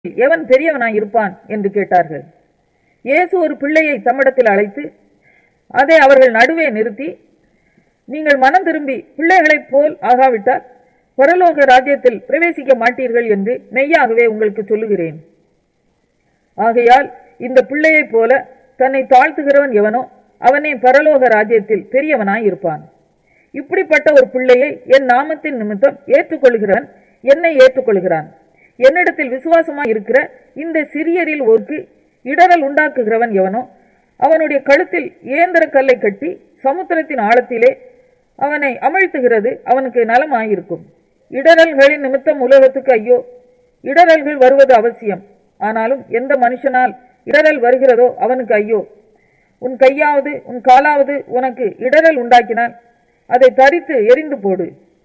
எவன் பெரியவனாய் இருப்பான் என்று கேட்டார்கள் இயேசு ஒரு பிள்ளையை தம்மிடத்தில் அழைத்து அதை அவர்கள் நடுவே நிறுத்தி நீங்கள் மனம் திரும்பி பிள்ளைகளைப் போல் ஆகாவிட்டால் பரலோக ராஜ்யத்தில் பிரவேசிக்க மாட்டீர்கள் என்று மெய்யாகவே உங்களுக்கு சொல்லுகிறேன் ஆகையால் இந்த பிள்ளையைப் போல தன்னை தாழ்த்துகிறவன் எவனோ அவனே பரலோக ராஜ்யத்தில் பெரியவனாய் இருப்பான் இப்படிப்பட்ட ஒரு பிள்ளையை என் நாமத்தின் நிமித்தம் ஏற்றுக்கொள்கிறவன் என்னை ஏற்றுக்கொள்கிறான் என்னிடத்தில் விசுவாசமாய் இருக்கிற இந்த சிறியரில் ஒருக்கு இடரல் உண்டாக்குகிறவன் எவனோ அவனுடைய கழுத்தில் இயந்திர கல்லை கட்டி சமுத்திரத்தின் ஆழத்திலே அவனை அமிழ்த்துகிறது அவனுக்கு நலமாயிருக்கும் இடரல்களின் நிமித்தம் உலகத்துக்கு ஐயோ இடரல்கள் வருவது அவசியம் ஆனாலும் எந்த மனுஷனால் இடரல் வருகிறதோ அவனுக்கு ஐயோ உன் கையாவது உன் காலாவது உனக்கு இடரல் உண்டாக்கினால் அதை தரித்து எரிந்து போடு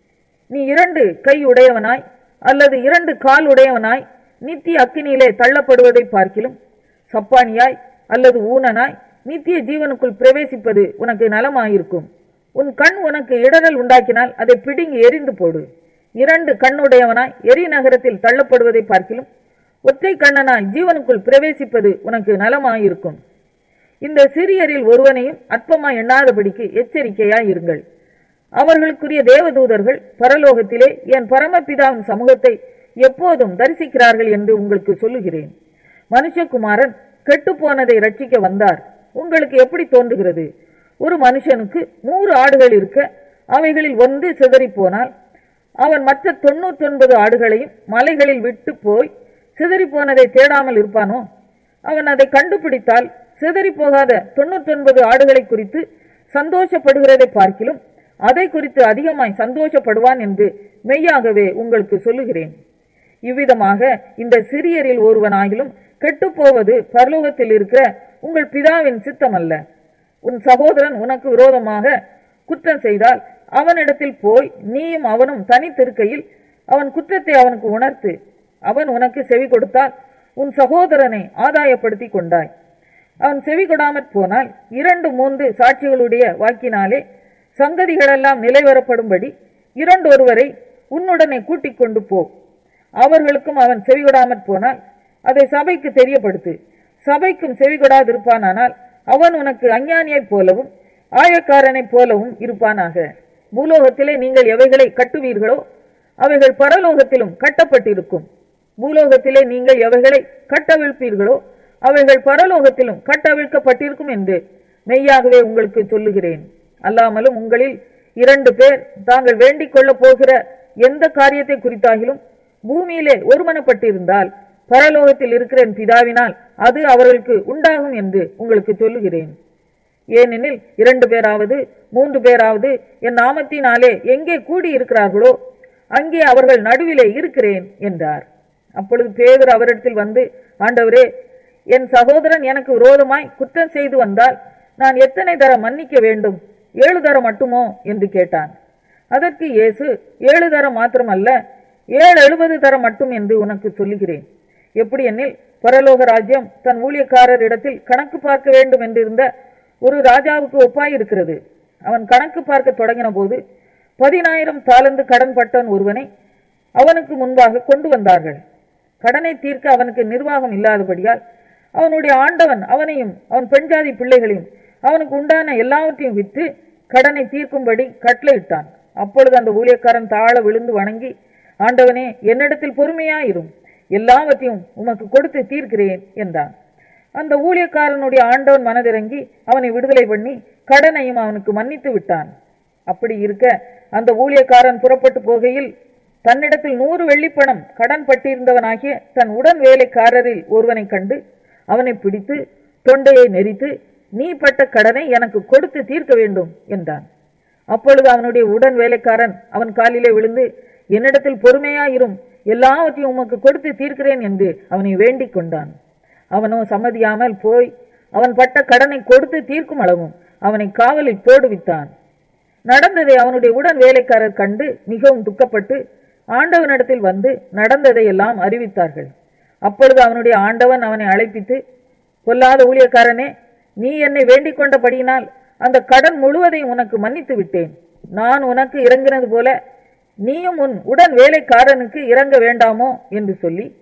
நீ இரண்டு கை உடையவனாய் அல்லது இரண்டு கால் உடையவனாய் நித்திய அக்கினியிலே தள்ளப்படுவதை பார்க்கிலும் சப்பானியாய் அல்லது ஊனனாய் நித்திய ஜீவனுக்குள் பிரவேசிப்பது உனக்கு நலமாயிருக்கும் உன் கண் உனக்கு இடரல் உண்டாக்கினால் அதை பிடுங்கி எரிந்து போடு இரண்டு கண்ணுடையவனாய் எரி நகரத்தில் தள்ளப்படுவதை பார்க்கிலும் ஒற்றை கண்ணனாய் ஜீவனுக்குள் பிரவேசிப்பது உனக்கு நலமாயிருக்கும் இந்த சிறியரில் ஒருவனையும் அற்பமாய் எண்ணாதபடிக்கு எச்சரிக்கையாய் இருங்கள் அவர்களுக்குரிய தேவதூதர்கள் பரலோகத்திலே என் பரமபிதாவின் சமூகத்தை எப்போதும் தரிசிக்கிறார்கள் என்று உங்களுக்கு சொல்லுகிறேன் மனுஷகுமாரன் கெட்டுப்போனதை ரட்சிக்க வந்தார் உங்களுக்கு எப்படி தோன்றுகிறது ஒரு மனுஷனுக்கு நூறு ஆடுகள் இருக்க அவைகளில் ஒன்று சிதறிப் போனால் அவன் மற்ற தொண்ணூற்றொன்பது ஆடுகளையும் மலைகளில் விட்டு போய் சிதறிப் போனதை தேடாமல் இருப்பானோ அவன் அதை கண்டுபிடித்தால் சிதறிப் போகாத தொண்ணூற்றொன்பது ஆடுகளை குறித்து சந்தோஷப்படுகிறதை பார்க்கிலும் அதை குறித்து அதிகமாய் சந்தோஷப்படுவான் என்று மெய்யாகவே உங்களுக்கு சொல்லுகிறேன் இவ்விதமாக இந்த சிறியரில் ஒருவனாகிலும் கெட்டுப்போவது பரலோகத்தில் இருக்கிற உங்கள் பிதாவின் சித்தம் அல்ல உன் சகோதரன் உனக்கு விரோதமாக குற்றம் செய்தால் அவனிடத்தில் போய் நீயும் அவனும் தனித்திருக்கையில் அவன் குற்றத்தை அவனுக்கு உணர்த்து அவன் உனக்கு செவி கொடுத்தால் உன் சகோதரனை ஆதாயப்படுத்தி கொண்டாய் அவன் செவி கொடாமற் போனால் இரண்டு மூன்று சாட்சிகளுடைய வாக்கினாலே சங்கதிகளெல்லாம் நிலைவரப்படும்படி இரண்டொருவரை உன்னுடனே கூட்டிக் கொண்டு போ அவர்களுக்கும் அவன் செவிகொடாமற் போனால் அதை சபைக்கு தெரியப்படுத்து சபைக்கும் செவிகொடாதிருப்பானானால் அவன் உனக்கு அஞ்ஞானியைப் போலவும் ஆயக்காரனைப் போலவும் இருப்பானாக பூலோகத்திலே நீங்கள் எவைகளை கட்டுவீர்களோ அவைகள் பரலோகத்திலும் கட்டப்பட்டிருக்கும் பூலோகத்திலே நீங்கள் எவைகளை கட்டவிழ்ப்பீர்களோ அவைகள் பரலோகத்திலும் கட்டவிழ்க்கப்பட்டிருக்கும் என்று மெய்யாகவே உங்களுக்கு சொல்லுகிறேன் அல்லாமலும் உங்களில் இரண்டு பேர் தாங்கள் வேண்டிக் கொள்ளப் போகிற எந்த காரியத்தை குறித்தாகிலும் பூமியிலே ஒருமனப்பட்டிருந்தால் பரலோகத்தில் இருக்கிற என் பிதாவினால் அது அவர்களுக்கு உண்டாகும் என்று உங்களுக்கு சொல்லுகிறேன் ஏனெனில் இரண்டு பேராவது மூன்று பேராவது என் நாமத்தினாலே எங்கே கூடி இருக்கிறார்களோ அங்கே அவர்கள் நடுவிலே இருக்கிறேன் என்றார் அப்பொழுது பேதர் அவரிடத்தில் வந்து ஆண்டவரே என் சகோதரன் எனக்கு விரோதமாய் குற்றம் செய்து வந்தால் நான் எத்தனை தரம் மன்னிக்க வேண்டும் ஏழு தரம் மட்டுமோ என்று கேட்டான் அதற்கு இயேசு ஏழு தரம் மாத்திரமல்ல ஏழு எழுபது தரம் மட்டும் என்று உனக்கு சொல்லுகிறேன் எப்படி எனில் பரலோக ராஜ்யம் தன் ஊழியக்காரர் இடத்தில் கணக்கு பார்க்க வேண்டும் என்றிருந்த ஒரு ராஜாவுக்கு ஒப்பாயிருக்கிறது அவன் கணக்கு பார்க்க தொடங்கின போது பதினாயிரம் தாளந்து கடன் பட்டவன் ஒருவனை அவனுக்கு முன்பாக கொண்டு வந்தார்கள் கடனை தீர்க்க அவனுக்கு நிர்வாகம் இல்லாதபடியால் அவனுடைய ஆண்டவன் அவனையும் அவன் பெண்ஜாதி பிள்ளைகளையும் அவனுக்கு உண்டான எல்லாவற்றையும் விற்று கடனை தீர்க்கும்படி கட்டளையிட்டான் அப்பொழுது அந்த ஊழியக்காரன் தாழ விழுந்து வணங்கி ஆண்டவனே என்னிடத்தில் பொறுமையாயிரும் எல்லாவற்றையும் உமக்கு கொடுத்து தீர்க்கிறேன் என்றான் அந்த ஊழியக்காரனுடைய ஆண்டவன் மனதிறங்கி அவனை விடுதலை பண்ணி கடனையும் அவனுக்கு மன்னித்து விட்டான் அப்படி இருக்க அந்த ஊழியக்காரன் புறப்பட்டு போகையில் தன்னிடத்தில் நூறு வெள்ளிப்பணம் கடன் பட்டிருந்தவனாகிய தன் உடன் வேலைக்காரரில் ஒருவனை கண்டு அவனை பிடித்து தொண்டையை நெரித்து நீ பட்ட கடனை எனக்கு கொடுத்து தீர்க்க வேண்டும் என்றான் அப்பொழுது அவனுடைய உடன் வேலைக்காரன் அவன் காலிலே விழுந்து என்னிடத்தில் பொறுமையாயிரும் எல்லாவற்றையும் உமக்கு கொடுத்து தீர்க்கிறேன் என்று அவனை வேண்டிக் கொண்டான் அவனோ சம்மதியாமல் போய் அவன் பட்ட கடனை கொடுத்து தீர்க்கும் அளவும் அவனை காவலில் போடுவித்தான் நடந்ததை அவனுடைய உடன் வேலைக்காரர் கண்டு மிகவும் துக்கப்பட்டு ஆண்டவனிடத்தில் வந்து நடந்ததை எல்லாம் அறிவித்தார்கள் அப்பொழுது அவனுடைய ஆண்டவன் அவனை அழைப்பித்து கொல்லாத ஊழியக்காரனே நீ என்னை வேண்டிக் கொண்டபடியினால் அந்த கடன் முழுவதையும் உனக்கு மன்னித்து விட்டேன் நான் உனக்கு இறங்கினது போல நீயும் உன் உடன் வேலைக்காரனுக்கு இறங்க வேண்டாமோ என்று சொல்லி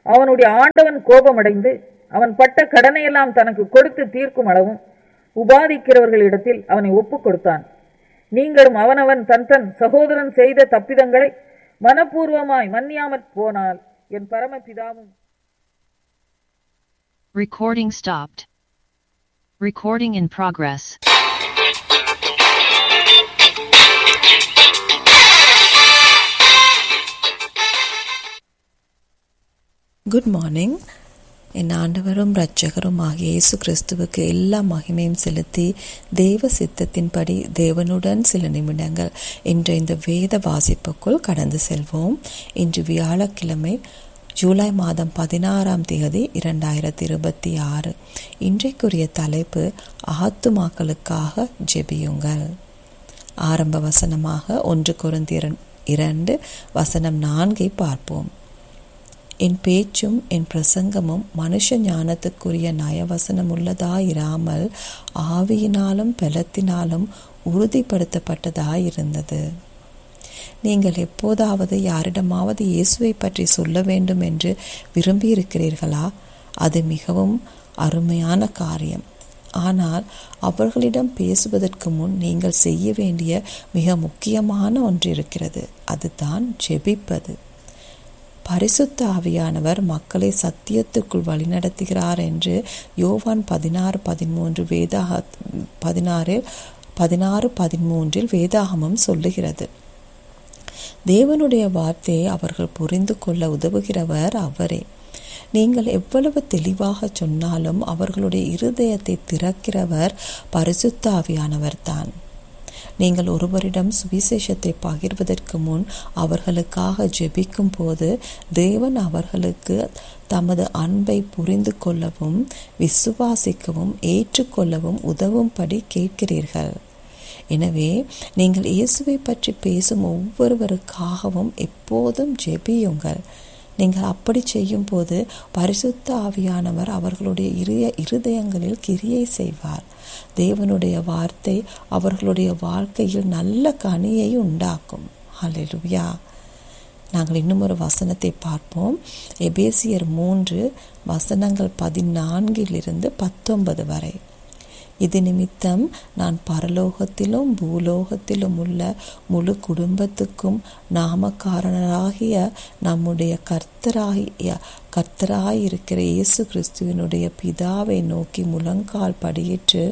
அவனுடைய ஆண்டவன் கோபமடைந்து அவன் பட்ட கடனையெல்லாம் தனக்கு கொடுத்து தீர்க்கும் அளவும் உபாதிக்கிறவர்களிடத்தில் அவனை ஒப்புக் கொடுத்தான் நீங்களும் அவனவன் தன் தன் சகோதரன் செய்த தப்பிதங்களை மனப்பூர்வமாய் மன்னியாமற் போனால் என் பரமபிதாவும் Recording stopped. Recording in progress. Good morning என் ஆண்டவரும் இரட்சகரும் ஆகிய இயேசு கிறிஸ்துவுக்கு எல்லா மகிமையும் செலுத்தி தேவ சித்தத்தின்படி தேவனுடன் சில நிமிடங்கள் என்ற இந்த வேத வாசிப்புக்குள் கடந்து செல்வோம் இன்று வியாழக்கிழமை ஜூலை மாதம் பதினாறாம் தேதி இரண்டாயிரத்தி இருபத்தி ஆறு இன்றைக்குரிய தலைப்பு ஆத்துமாக்களுக்காக ஜெபியுங்கள் ஆரம்ப வசனமாக ஒன்று குருந்தியரன் இரண்டு வசனம் நான்கை பார்ப்போம் என் பேச்சும் என் பிரசங்கமும் மனுஷ ஞானத்துக்குரிய நயவசனம் உள்ளதாயிராமல் ஆவியினாலும் பலத்தினாலும் உறுதிப்படுத்தப்பட்டதாயிருந்தது நீங்கள் எப்போதாவது யாரிடமாவது இயேசுவை பற்றி சொல்ல வேண்டும் என்று விரும்பியிருக்கிறீர்களா அது மிகவும் அருமையான காரியம் ஆனால் அவர்களிடம் பேசுவதற்கு முன் நீங்கள் செய்ய வேண்டிய மிக முக்கியமான ஒன்று இருக்கிறது அதுதான் ஜெபிப்பது பரிசுத்த ஆவியானவர் மக்களை சத்தியத்துக்குள் வழிநடத்துகிறார் என்று யோவான் பதினாறு பதிமூன்று வேதாக பதினாறு பதினாறு பதிமூன்றில் வேதாகமம் சொல்லுகிறது தேவனுடைய வார்த்தையை அவர்கள் புரிந்து கொள்ள உதவுகிறவர் அவரே நீங்கள் எவ்வளவு தெளிவாக சொன்னாலும் அவர்களுடைய இருதயத்தை திறக்கிறவர் பரிசுத்த ஆவியானவர் தான் நீங்கள் ஒருவரிடம் சுவிசேஷத்தை பகிர்வதற்கு முன் அவர்களுக்காக ஜெபிக்கும் போது தேவன் அவர்களுக்கு தமது அன்பை புரிந்து கொள்ளவும் விசுவாசிக்கவும் ஏற்றுக்கொள்ளவும் உதவும்படி கேட்கிறீர்கள் எனவே நீங்கள் இயேசுவை பற்றி பேசும் ஒவ்வொருவருக்காகவும் எப்போதும் ஜெபியுங்கள் நீங்கள் அப்படி செய்யும்போது பரிசுத்த ஆவியானவர் அவர்களுடைய இரு இருதயங்களில் கிரியை செய்வார் தேவனுடைய வார்த்தை அவர்களுடைய வாழ்க்கையில் நல்ல கனியை உண்டாக்கும் ஹalleluya நாங்கள் இன்னும் ஒரு வசனத்தை பார்ப்போம் எபேசியர் மூன்று வசனங்கள் பதினான்கிலிருந்து பத்தொன்பது வரை இது நிமித்தம் நான் பரலோகத்திலும் பூலோகத்திலும் உள்ள முழு குடும்பத்துக்கும் நாமக்காரனராகிய நம்முடைய கர்த்தராகிய கர்த்தராயிருக்கிற இயேசு கிறிஸ்துவினுடைய பிதாவை நோக்கி முழங்கால் படியிட்டு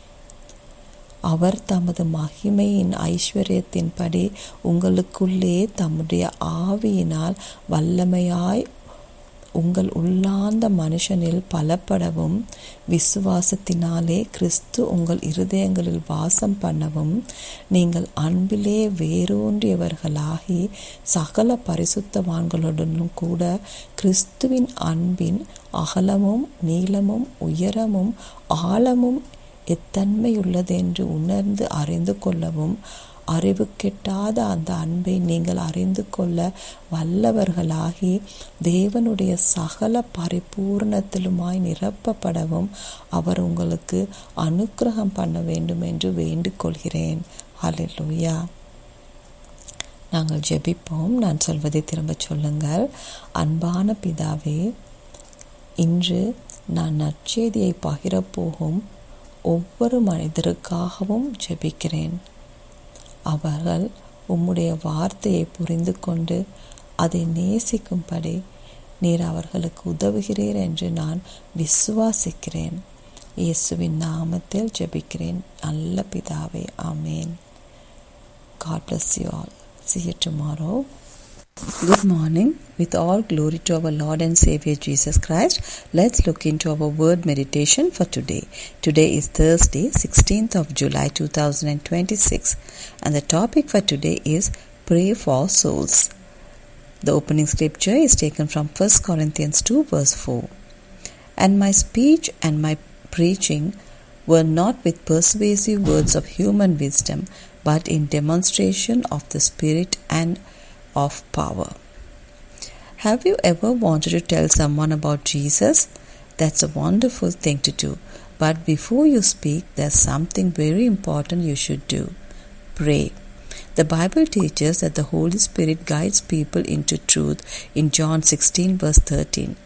அவர் தமது மகிமையின் ஐஸ்வர்யத்தின்படி உங்களுக்குள்ளே தம்முடைய ஆவியினால் வல்லமையாய் உங்கள் உள்ளார்ந்த மனுஷனில் பலப்படவும் விசுவாசத்தினாலே கிறிஸ்து உங்கள் இருதயங்களில் வாசம் பண்ணவும் நீங்கள் அன்பிலே வேரூன்றியவர்களாகி சகல பரிசுத்தவான்களுடனும் கூட கிறிஸ்துவின் அன்பின் அகலமும் நீளமும் உயரமும் ஆழமும் எத்தன்மையுள்ளதென்று உணர்ந்து அறிந்து கொள்ளவும் அறிவு கெட்டாத அந்த அன்பை நீங்கள் அறிந்து கொள்ள வல்லவர்களாகி தேவனுடைய சகல பரிபூர்ணத்திலுமாய் நிரப்பப்படவும் அவர் உங்களுக்கு அனுக்கிரகம் பண்ண வேண்டும் என்று வேண்டிக் கொள்கிறேன் ஹalleluya நாங்கள் ஜெபிப்போம் நான் சொல்வதை திரும்ப சொல்லுங்கள் அன்பான பிதாவே இன்று நான் நற்செய்தியை பகிரப்போகும் ஒவ்வொரு மனிதருக்காகவும் ஜெபிக்கிறேன் அவர்கள் உம்முடைய வார்த்தையை புரிந்து கொண்டு அதை நேசிக்கும்படி நீர் அவர்களுக்கு உதவுகிறீர் என்று நான் விசுவாசிக்கிறேன் இயேசுவின் நாமத்தில் ஜெபிக்கிறேன் நல்ல பிதாவே ஆமேன் God bless you all. See you tomorrow. Good morning. With all glory to our Lord and Savior Jesus Christ, let's look into our word meditation for today. Today is Thursday, 16th of July 2026, and the topic for today is Pray for Souls. The opening scripture is taken from 1 Corinthians 2, verse 4. And my speech and my preaching were not with persuasive words of human wisdom, but in demonstration of the Spirit and of power. Have you ever wanted to tell someone about Jesus? That's a wonderful thing to do. But before you speak, there's something very important you should do pray. The Bible teaches that the Holy Spirit guides people into truth in John 16, verse 13.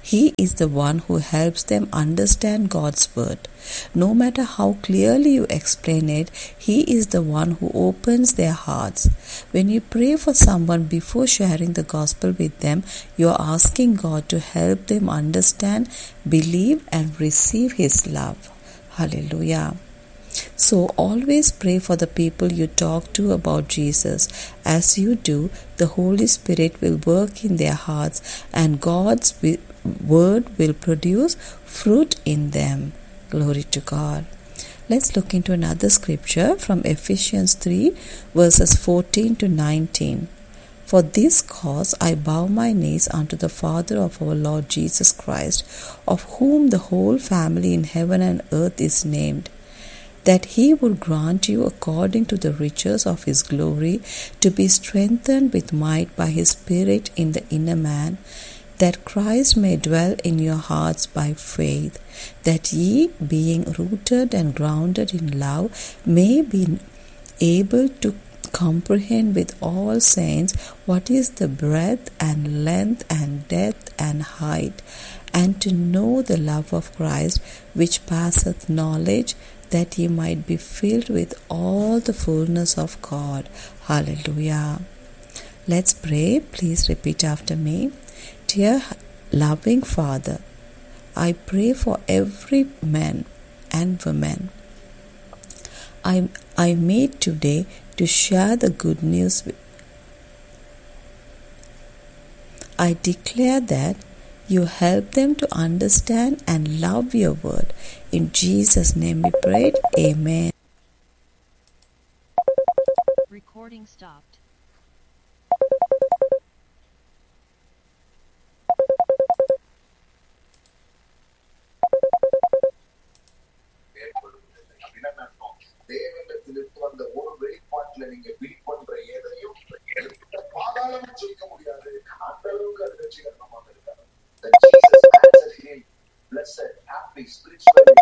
He is the one who helps them understand God's word. No matter how clearly you explain it, He is the one who opens their hearts. When you pray for someone before sharing the gospel with them, you are asking God to help them understand, believe, and receive His love. Hallelujah. So always pray for the people you talk to about Jesus. As you do, the Holy Spirit will work in their hearts and God's wi- word will produce fruit in them. Glory to God. Let's look into another scripture from Ephesians 3 verses 14 to 19. For this cause I bow my knees unto the Father of our Lord Jesus Christ, of whom the whole family in heaven and earth is named that he would grant you according to the riches of his glory to be strengthened with might by his spirit in the inner man that Christ may dwell in your hearts by faith that ye being rooted and grounded in love may be able to comprehend with all saints what is the breadth and length and depth and height and to know the love of Christ which passeth knowledge that ye might be filled with all the fullness of God. Hallelujah. Let's pray. Please repeat after me. Dear loving Father, I pray for every man and woman I, I meet today to share the good news. with- I declare that you help them to understand and love your word. In Jesus' name we pray. Amen. Recording stopped. மேற்கொள்வதில்லை அப்படின்னா என்ன அர்த்தம் தேவனிடத்திலிருந்து வந்த ஒரு வெளிப்பாட்டுல நீங்க bill பண்ற எதையும் எந்த பாதாளமும் ஜெயிக்க முடியாது அந்த அளவுக்கு அது வெற்றிகரமாக இருக்காது That Jesus answered him, blessed, happy, spiritually